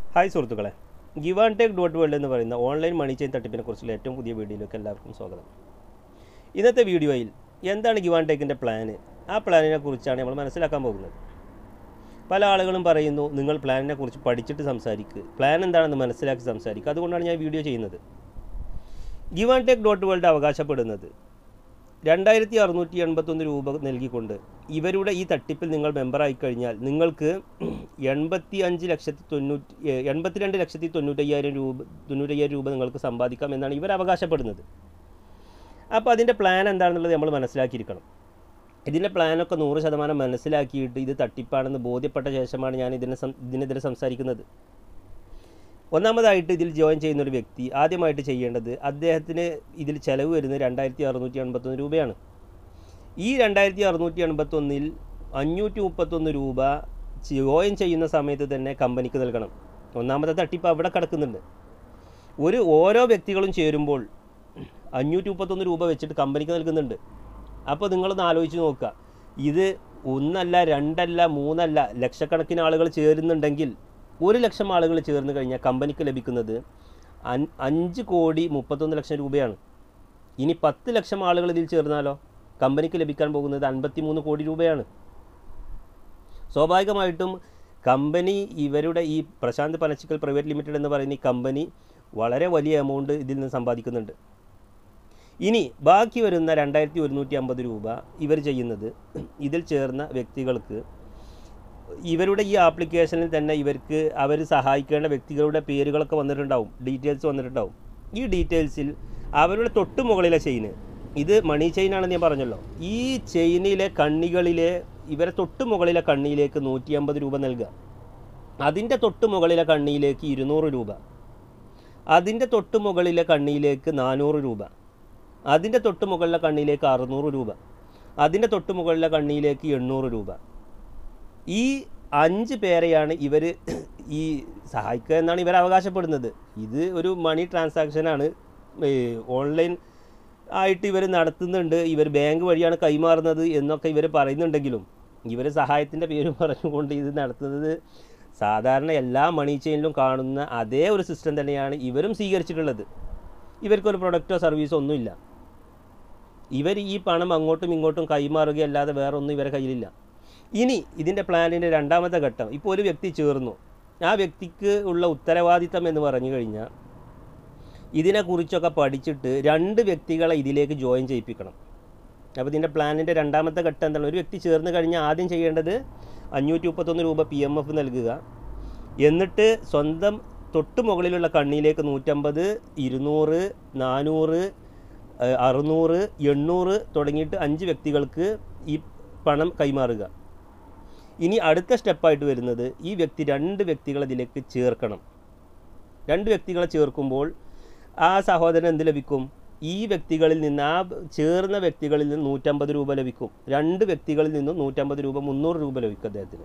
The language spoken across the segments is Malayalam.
ഹായ് സുഹൃത്തുക്കളെ give and take dot world എന്ന് പറയുന്ന ഓൺലൈൻ മണി ചെയിൻ തട്ടിപ്പിനെ കുറിച്ചുള്ള ഏറ്റവും പുതിയ വീഡിയോയിലേക്ക് എല്ലാവർക്കും സ്വാഗതം ഇന്നത്തെ വീഡിയോയിൽ എന്താണ് ഗിവ് ആൻഡ് ടേക്കിൻ്റെ പ്ലാന് ആ പ്ലാനിനെ കുറിച്ചാണ് നമ്മൾ മനസ്സിലാക്കാൻ പോകുന്നത് പല ആളുകളും പറയുന്നു നിങ്ങൾ പ്ലാനിനെ കുറിച്ച് പഠിച്ചിട്ട് സംസാരിക്കുക പ്ലാൻ എന്താണെന്ന് മനസ്സിലാക്കി സംസാരിക്കുക അതുകൊണ്ടാണ് ഞാൻ വീഡിയോ ചെയ്യുന്നത് give and take dot world അവകാശപ്പെടുന്നത് രണ്ടായിരത്തി അറുന്നൂറ്റി എൺപത്തൊന്ന് രൂപ നൽകിക്കൊണ്ട് ഇവരുടെ ഈ തട്ടിപ്പിൽ നിങ്ങൾ മെമ്പറായി കഴിഞ്ഞാൽ നിങ്ങൾക്ക് എൺപത്തി അഞ്ച് ലക്ഷത്തി തൊണ്ണൂറ്റി ഏ, എൺപത്തിരണ്ട് ലക്ഷത്തി തൊണ്ണൂറ്റയ്യായിരം രൂപ തൊണ്ണൂറ്റയ്യായിരം രൂപ നിങ്ങൾക്ക് സമ്പാദിക്കാം എന്നാണ് ഇവർ അവകാശപ്പെടുന്നത് അപ്പോൾ അതിൻ്റെ പ്ലാൻ എന്താണെന്നുള്ളത് നമ്മൾ മനസ്സിലാക്കിയിരിക്കണം ഇതിൻ്റെ പ്ലാനൊക്കെ നൂറ് ശതമാനം മനസ്സിലാക്കിയിട്ട് ഇത് തട്ടിപ്പാണെന്ന് ബോധ്യപ്പെട്ട ശേഷമാണ് ഞാൻ ഇതിനെ സം ഇതിനെതിരെ സംസാരിക്കുന്നത് ഒന്നാമതായിട്ട് ഇതിൽ ജോയിൻ ചെയ്യുന്ന ഒരു വ്യക്തി ആദ്യമായിട്ട് ചെയ്യേണ്ടത് അദ്ദേഹത്തിന് ഇതിൽ ചിലവ് വരുന്നത് രണ്ടായിരത്തി അറുന്നൂറ്റി എൺപത്തൊന്ന് രൂപയാണ് ഈ രണ്ടായിരത്തി അറുന്നൂറ്റി എൺപത്തൊന്നിൽ അഞ്ഞൂറ്റി മുപ്പത്തൊന്ന് രൂപ ജോയിൻ ചെയ്യുന്ന സമയത്ത് തന്നെ കമ്പനിക്ക് നൽകണം ഒന്നാമത്തെ തട്ടിപ്പ് അവിടെ കിടക്കുന്നുണ്ട് ഒരു ഓരോ വ്യക്തികളും ചേരുമ്പോൾ അഞ്ഞൂറ്റി മുപ്പത്തൊന്ന് രൂപ വെച്ചിട്ട് കമ്പനിക്ക് നൽകുന്നുണ്ട് അപ്പോൾ നിങ്ങളൊന്ന് ആലോചിച്ച് നോക്കുക ഇത് ഒന്നല്ല രണ്ടല്ല മൂന്നല്ല ലക്ഷക്കണക്കിന് ആളുകൾ ചേരുന്നുണ്ടെങ്കിൽ ഒരു ലക്ഷം ആളുകൾ ചേർന്ന് കഴിഞ്ഞാൽ കമ്പനിക്ക് ലഭിക്കുന്നത് അൻ- അഞ്ച് കോടി മുപ്പത്തൊന്ന് ലക്ഷം രൂപയാണ് ഇനി പത്ത് ലക്ഷം ആളുകൾ ഇതിൽ ചേർന്നാലോ കമ്പനിക്ക് ലഭിക്കാൻ പോകുന്നത് അൻപത്തി മൂന്ന് കോടി രൂപയാണ് സ്വാഭാവികമായിട്ടും കമ്പനി ഇവരുടെ ഈ പ്രശാന്ത് പനച്ചിക്കൽ പ്രൈവറ്റ് ലിമിറ്റഡ് എന്ന് പറയുന്ന ഈ കമ്പനി വളരെ വലിയ എമൗണ്ട് ഇതിൽ നിന്ന് സമ്പാദിക്കുന്നുണ്ട് ഇനി ബാക്കി വരുന്ന രണ്ടായിരത്തി ഒരുന്നൂറ്റി അമ്പത് രൂപ ഇവർ ചെയ്യുന്നത് ഇതിൽ ചേർന്ന വ്യക്തികൾക്ക് ഇവരുടെ ഈ ആപ്ലിക്കേഷനിൽ തന്നെ ഇവർക്ക് അവർ സഹായിക്കേണ്ട വ്യക്തികളുടെ പേരുകളൊക്കെ വന്നിട്ടുണ്ടാവും ഡീറ്റെയിൽസ് വന്നിട്ടുണ്ടാവും ഈ ഡീറ്റെയിൽസിൽ അവരുടെ തൊട്ട് മുകളിലെ ചെയിന് ഇത് മണി ചെയിൻ ആണെന്ന് ഞാൻ പറഞ്ഞല്ലോ ഈ ചെയിനിലെ കണ്ണികളിലെ ഇവരെ തൊട്ട് മുകളിലെ കണ്ണിയിലേക്ക് നൂറ്റി അമ്പത് രൂപ നൽകുക അതിൻ്റെ തൊട്ട് മുകളിലെ കണ്ണിയിലേക്ക് ഇരുന്നൂറ് രൂപ അതിൻ്റെ തൊട്ട് മുകളിലെ കണ്ണിയിലേക്ക് നാനൂറ് രൂപ അതിൻ്റെ തൊട്ട് മുകളിലെ കണ്ണിയിലേക്ക് അറുന്നൂറ് രൂപ അതിൻ്റെ തൊട്ട് മുകളിലെ കണ്ണിയിലേക്ക് എണ്ണൂറ് രൂപ ഈ അഞ്ച് പേരെയാണ് ഇവർ ഈ സഹായിക്കുക എന്നാണ് ഇവർ അവകാശപ്പെടുന്നത് ഇത് ഒരു മണി ട്രാൻസാക്ഷനാണ് ഓൺലൈൻ ആയിട്ട് ഇവർ നടത്തുന്നുണ്ട് ഇവർ ബാങ്ക് വഴിയാണ് കൈമാറുന്നത് എന്നൊക്കെ ഇവർ പറയുന്നുണ്ടെങ്കിലും ഇവർ സഹായത്തിൻ്റെ പേര് പറഞ്ഞുകൊണ്ട് ഇത് നടത്തുന്നത് സാധാരണ എല്ലാ മണി ചെയിനിലും കാണുന്ന അതേ ഒരു സിസ്റ്റം തന്നെയാണ് ഇവരും സ്വീകരിച്ചിട്ടുള്ളത് ഇവർക്കൊരു പ്രൊഡക്റ്റോ സർവീസോ ഒന്നുമില്ല ഇവർ ഈ പണം അങ്ങോട്ടും ഇങ്ങോട്ടും കൈമാറുകയല്ലാതെ വേറെ ഒന്നും ഇവരെ കയ്യിലില്ല ഇനി ഇതിൻ്റെ പ്ലാനിൻ്റെ രണ്ടാമത്തെ ഘട്ടം ഇപ്പോൾ ഒരു വ്യക്തി ചേർന്നു ആ വ്യക്തിക്ക് ഉള്ള ഉത്തരവാദിത്തം എന്ന് പറഞ്ഞു കഴിഞ്ഞാൽ ഇതിനെക്കുറിച്ചൊക്കെ പഠിച്ചിട്ട് രണ്ട് വ്യക്തികളെ ഇതിലേക്ക് ജോയിൻ ചെയ്യിപ്പിക്കണം അപ്പോൾ ഇതിൻ്റെ പ്ലാനിൻ്റെ രണ്ടാമത്തെ ഘട്ടം എന്താണ് ഒരു വ്യക്തി ചേർന്ന് കഴിഞ്ഞാൽ ആദ്യം ചെയ്യേണ്ടത് അഞ്ഞൂറ്റി മുപ്പത്തൊന്ന് രൂപ പി എം എഫ് നൽകുക എന്നിട്ട് സ്വന്തം തൊട്ട് മുകളിലുള്ള കണ്ണിയിലേക്ക് നൂറ്റമ്പത് ഇരുന്നൂറ് നാനൂറ് ഏഹ്, അറുന്നൂറ് എണ്ണൂറ് തുടങ്ങിയിട്ട് അഞ്ച് വ്യക്തികൾക്ക് ഈ പണം കൈമാറുക ഇനി അടുത്ത സ്റ്റെപ്പായിട്ട് വരുന്നത് ഈ വ്യക്തി രണ്ട് വ്യക്തികളെ ഇതിലേക്ക് ചേർക്കണം രണ്ട് വ്യക്തികളെ ചേർക്കുമ്പോൾ ആ സഹോദരൻ എന്ത് ലഭിക്കും ഈ വ്യക്തികളിൽ നിന്ന് ആ ചേർന്ന വ്യക്തികളിൽ നിന്ന് നൂറ്റമ്പത് രൂപ ലഭിക്കും രണ്ട് വ്യക്തികളിൽ നിന്നും നൂറ്റമ്പത് രൂപ മുന്നൂറ് രൂപ ലഭിക്കും അദ്ദേഹത്തിന്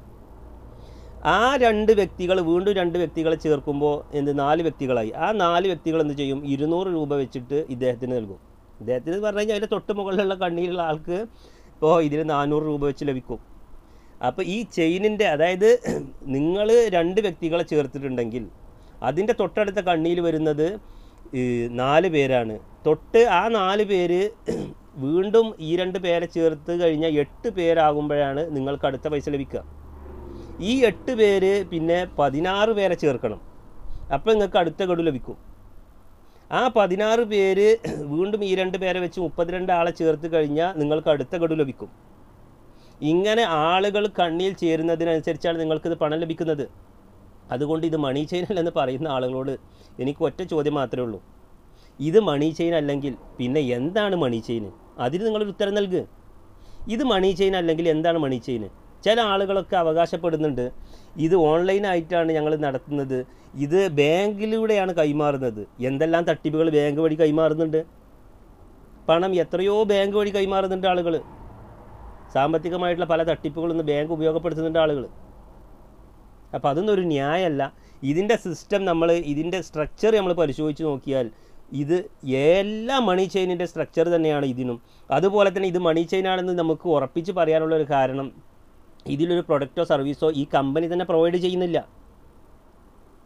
ആ രണ്ട് വ്യക്തികൾ വീണ്ടും രണ്ട് വ്യക്തികളെ ചേർക്കുമ്പോൾ എന്ത് നാല് വ്യക്തികളായി ആ നാല് വ്യക്തികൾ എന്ത് ചെയ്യും ഇരുന്നൂറ് രൂപ വെച്ചിട്ട് ഇദ്ദേഹത്തിന് നൽകും ഇദ്ദേഹത്തിന് എന്ന് പറഞ്ഞു കഴിഞ്ഞാൽ അതിൻ്റെ തൊട്ട് മുകളിലുള്ള കണ്ണിയിലുള്ള ആൾക്ക് ഇപ്പോൾ ഇതിൽ നാനൂറ് രൂപ വെച്ച് ലഭിക്കും അപ്പോൾ ഈ ചെയിനിൻ്റെ അതായത് നിങ്ങൾ രണ്ട് വ്യക്തികളെ ചേർത്തിട്ടുണ്ടെങ്കിൽ അതിൻ്റെ തൊട്ടടുത്ത കണ്ണിയിൽ വരുന്നത് ഈ നാല് പേരാണ് തൊട്ട് ആ നാല് പേര് വീണ്ടും ഈ രണ്ട് പേരെ ചേർത്ത് കഴിഞ്ഞാൽ എട്ട് പേരാകുമ്പോഴാണ് നിങ്ങൾക്ക് അടുത്ത പൈസ ലഭിക്കുക ഈ എട്ട് പേര് പിന്നെ പതിനാറ് പേരെ ചേർക്കണം അപ്പോൾ നിങ്ങൾക്ക് അടുത്ത ഗഡു ലഭിക്കും ആ പതിനാറ് പേര് വീണ്ടും ഈ രണ്ട് പേരെ വെച്ച് മുപ്പത്തിരണ്ട് ആളെ ചേർത്ത് കഴിഞ്ഞാൽ നിങ്ങൾക്ക് അടുത്ത ഗഡു ലഭിക്കും ഇങ്ങനെ ആളുകൾ കണ്ണിയിൽ ചേരുന്നതിനനുസരിച്ചാണ് നിങ്ങൾക്കിത് പണം ലഭിക്കുന്നത് അതുകൊണ്ട് ഇത് മണി ചെയിൻ എന്ന് പറയുന്ന ആളുകളോട് എനിക്ക് ഒറ്റ ചോദ്യം മാത്രമേ ഉള്ളൂ ഇത് മണി ചെയിൻ അല്ലെങ്കിൽ പിന്നെ എന്താണ് മണി ചെയിൻ അതിന് നിങ്ങളൊരു ഉത്തരം നൽകുക ഇത് മണി ചെയിൻ അല്ലെങ്കിൽ എന്താണ് മണി ചെയിൻ ചില ആളുകളൊക്കെ അവകാശപ്പെടുന്നുണ്ട് ഇത് ഓൺലൈനായിട്ടാണ് ഞങ്ങൾ നടത്തുന്നത് ഇത് ബാങ്കിലൂടെയാണ് കൈമാറുന്നത് എന്തെല്ലാം തട്ടിപ്പുകൾ ബാങ്ക് വഴി കൈമാറുന്നുണ്ട് പണം എത്രയോ ബാങ്ക് വഴി കൈമാറുന്നുണ്ട് ആളുകൾ സാമ്പത്തികമായിട്ടുള്ള പല തട്ടിപ്പുകളൊന്നും ബാങ്ക് ഉപയോഗപ്പെടുത്തുന്നുണ്ട് ആളുകൾ അപ്പോൾ അതൊന്നും ഒരു ന്യായമല്ല ഇതിൻ്റെ സിസ്റ്റം നമ്മൾ ഇതിൻ്റെ സ്ട്രക്ചർ നമ്മൾ പരിശോധിച്ച് നോക്കിയാൽ ഇത് എല്ലാ മണി ചെയിനിൻ്റെ സ്ട്രക്ചർ തന്നെയാണ് ഇതിനും അതുപോലെ തന്നെ ഇത് മണി ചെയിനാണെന്ന് നമുക്ക് ഉറപ്പിച്ച് പറയാനുള്ള ഒരു കാരണം ഇതിലൊരു പ്രൊഡക്റ്റോ സർവീസോ ഈ കമ്പനി തന്നെ പ്രൊവൈഡ് ചെയ്യുന്നില്ല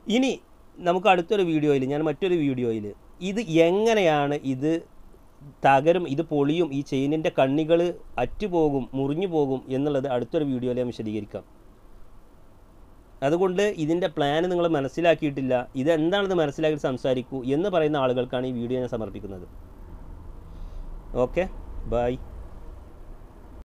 ഇനി നമുക്ക് അടുത്തൊരു വീഡിയോയിൽ ഞാൻ മറ്റൊരു വീഡിയോയിൽ ഇത് എങ്ങനെയാണ് ഇത് തകരും ഇത് പൊളിയും ഈ ചെയിനിൻ്റെ കണ്ണികൾ അറ്റുപോകും മുറിഞ്ഞു പോകും എന്നുള്ളത് അടുത്തൊരു വീഡിയോയിൽ ഞാൻ വിശദീകരിക്കാം അതുകൊണ്ട് ഇതിൻ്റെ പ്ലാൻ നിങ്ങൾ മനസ്സിലാക്കിയിട്ടില്ല ഇതെന്താണെന്ന് മനസ്സിലാക്കി സംസാരിക്കൂ എന്ന് പറയുന്ന ആളുകൾക്കാണ് ഈ വീഡിയോ ഞാൻ സമർപ്പിക്കുന്നത് ഓക്കെ ബൈ